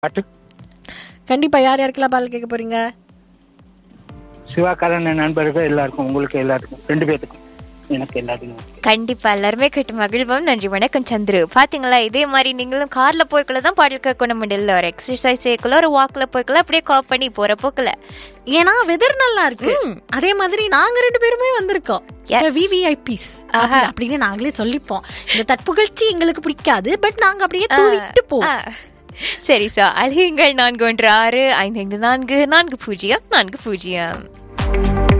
பாட்டு கண்டிப்பா யார் யாருக்கெல்லாம் பாடல் கேட்க போறீங்க சிவாக்காரன் நண்பர்கள் எல்லாருக்கும் உங்களுக்கு எல்லாருக்கும் ரெண்டு பேத்துக்கும் எனக்கு எல்லாத்துக்கும் கண்டிப்பா எல்லாருமே கேட்டு மகிழ்வோம் நன்றி வணக்கம் சந்துரு பாத்தீங்களா இதே மாதிரி நீங்களும் கார்ல போய்க்குள்ள தான் பாடல் கேட்கணும் முடியல ஒரு எக்ஸசைஸ் செய்யக்குள்ள ஒரு வாக்ல போய்க்குள்ள அப்படியே காப் பண்ணி போற போக்குல ஏன்னா வெதர் நல்லா இருக்கு அதே மாதிரி நாங்க ரெண்டு பேருமே வந்திருக்கோம் Yes. விவிஐபிஸ் ஆஹா. அப்படின்னு நாங்களே சொல்லிப்போம் இந்த தற்புகழ்ச்சி எங்களுக்கு பிடிக்காது பட் நாங்க அப்படியே தூவிட்டு ஆ, போவோம் சரி சோ அழியுங்கள் நான்கு ஒன்று ஆறு ஐந்து ஐந்து நான்கு நான்கு பூஜ்ஜியம் நான்கு பூஜ்ஜியம்